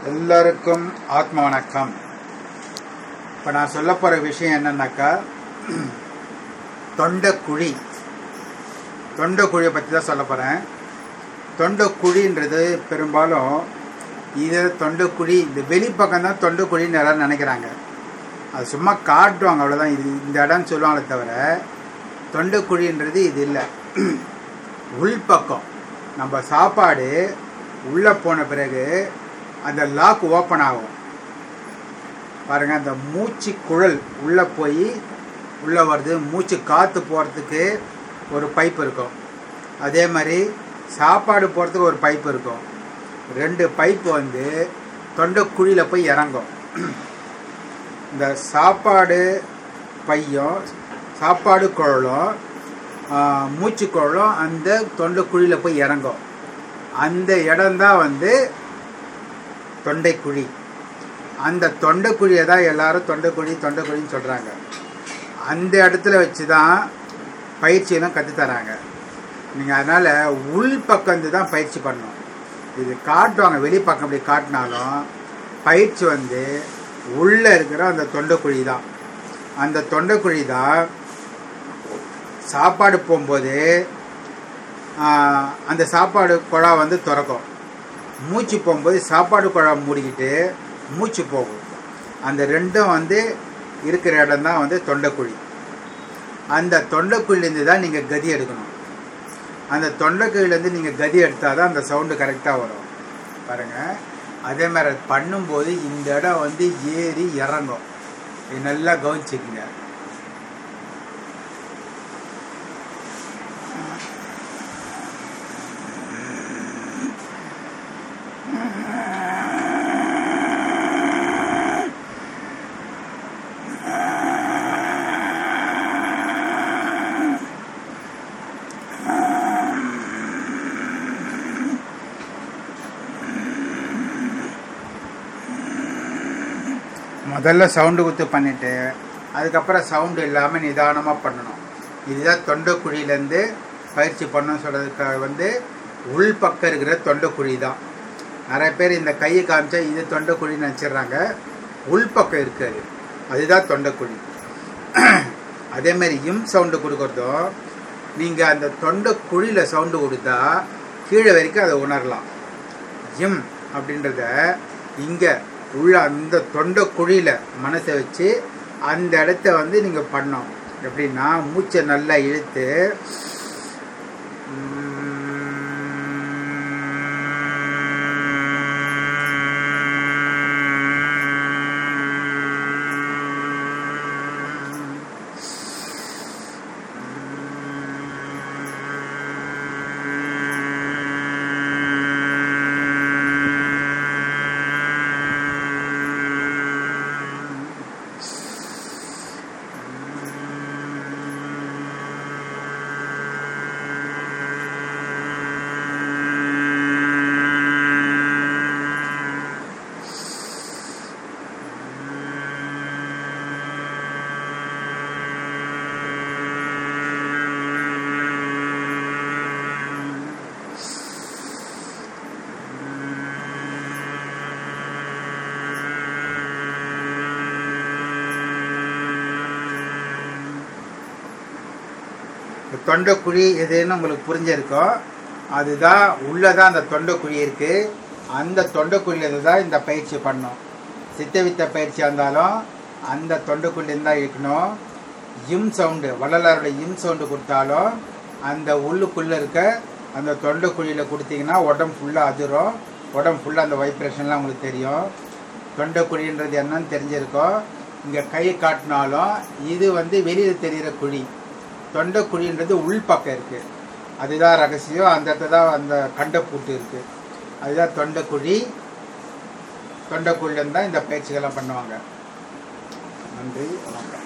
எல்லாருக்கும் ஆத்ம வணக்கம் இப்போ நான் சொல்ல போகிற விஷயம் என்னன்னாக்கா தொண்டைக்குழி தொண்டைக்குழியை பற்றி தான் சொல்ல போகிறேன் தொண்டைக்குழின்றது பெரும்பாலும் இது தொண்டைக்குழி இந்த வெளிப்பக்கம் தான் தொண்டைக்குழின்னு எல்லாரும் நினைக்கிறாங்க அது சும்மா காட்டுவாங்க அவ்வளோதான் இது இந்த இடம்னு சொல்லுவாங்களே தவிர தொண்டைக்குழின்றது இது இல்லை உள்பக்கம் நம்ம சாப்பாடு உள்ளே போன பிறகு அந்த லாக் ஓப்பன் ஆகும் பாருங்கள் அந்த மூச்சு குழல் உள்ளே போய் உள்ளே வருது மூச்சு காற்று போகிறதுக்கு ஒரு பைப் இருக்கும் அதே மாதிரி சாப்பாடு போகிறதுக்கு ஒரு பைப் இருக்கும் ரெண்டு பைப் வந்து தொண்டைக்குழியில் போய் இறங்கும் இந்த சாப்பாடு பையும் சாப்பாடு குழலும் மூச்சு குழலும் அந்த தொண்டைக்குழியில் போய் இறங்கும் அந்த இடம்தான் வந்து தொண்டைக்குழி அந்த தொண்டைக்குழியை தான் எல்லாரும் தொண்டைக்குழி தொண்டைக்குழின்னு சொல்கிறாங்க அந்த இடத்துல வச்சு தான் பயிற்சியெல்லாம் கற்றுத்தராங்க நீங்கள் அதனால் உள் பக்கம் தான் பயிற்சி பண்ணணும் இது காட்டுவாங்க வெளிப்பக்கம் இப்படி காட்டினாலும் பயிற்சி வந்து உள்ளே இருக்கிற அந்த தொண்டைக்குழி தான் அந்த தொண்டைக்குழி தான் சாப்பாடு போகும்போது அந்த சாப்பாடு குழா வந்து திறக்கும் மூச்சு போகும்போது சாப்பாடு குழா மூடிக்கிட்டு மூச்சு போகும் அந்த ரெண்டும் வந்து இருக்கிற இடம் தான் வந்து தொண்டைக்குழி அந்த தொண்டைக்குழிலேருந்து தான் நீங்கள் கதி எடுக்கணும் அந்த தொண்டைக்குழிலேருந்து நீங்கள் கதி எடுத்தால் தான் அந்த சவுண்டு கரெக்டாக வரும் பாருங்கள் அதே மாதிரி அது பண்ணும்போது இந்த இடம் வந்து ஏறி இறங்கும் இது நல்லா கவனிச்சுக்குங்க முதல்ல சவுண்டு குத்து பண்ணிவிட்டு அதுக்கப்புறம் சவுண்டு இல்லாமல் நிதானமாக பண்ணணும் இதுதான் தொண்டைக்குழியிலேருந்து பயிற்சி பண்ணணும்னு சொல்கிறதுக்காக வந்து உள் பக்கம் இருக்கிற தொண்டைக்குழி தான் நிறைய பேர் இந்த கையை காமிச்சா இது தொண்டைக்குழின்னு நினச்சிடுறாங்க உள்பக்கம் இருக்காது அதுதான் தொண்டைக்குழி அதேமாதிரி இம் சவுண்டு கொடுக்குறதும் நீங்கள் அந்த தொண்டைக்குழியில் சவுண்டு கொடுத்தா கீழே வரைக்கும் அதை உணரலாம் இம் அப்படின்றத இங்கே உள்ள அந்த தொண்டை குழியில் மனசை வச்சு அந்த இடத்த வந்து நீங்கள் பண்ணோம் எப்படின்னா மூச்சை நல்லா இழுத்து தொண்டைக்குழி எதுன்னு உங்களுக்கு புரிஞ்சிருக்கோம் அதுதான் உள்ளே தான் அந்த தொண்டைக்குழி இருக்குது அந்த தொண்டைக்குழியிலேருந்து தான் இந்த பயிற்சி பண்ணோம் சித்தவித்த பயிற்சியாக இருந்தாலும் அந்த தொண்டைக்குழிலேருந்து தான் இருக்கணும் இம் சவுண்டு வள்ளலாரோட இம் சவுண்டு கொடுத்தாலும் அந்த உள்ளுக்குள்ளே இருக்க அந்த தொண்டைக்குழியில் கொடுத்தீங்கன்னா உடம்பு ஃபுல்லாக அதிரும் உடம்பு ஃபுல்லாக அந்த வைப்ரேஷன்லாம் உங்களுக்கு தெரியும் தொண்டைக்குழின்றது என்னன்னு தெரிஞ்சிருக்கோம் இங்கே கை காட்டினாலும் இது வந்து வெளியில் தெரிகிற குழி தொண்டைக்குழின்றது உள்பக்கம் இருக்குது அதுதான் ரகசியம் அந்த இடத்துல தான் அந்த கண்டைப்பூட்டு இருக்குது அதுதான் தொண்டைக்குழி தொண்டைக்குழிலேருந்து தான் இந்த பயிற்சிகள்லாம் பண்ணுவாங்க நன்றி வணக்கம்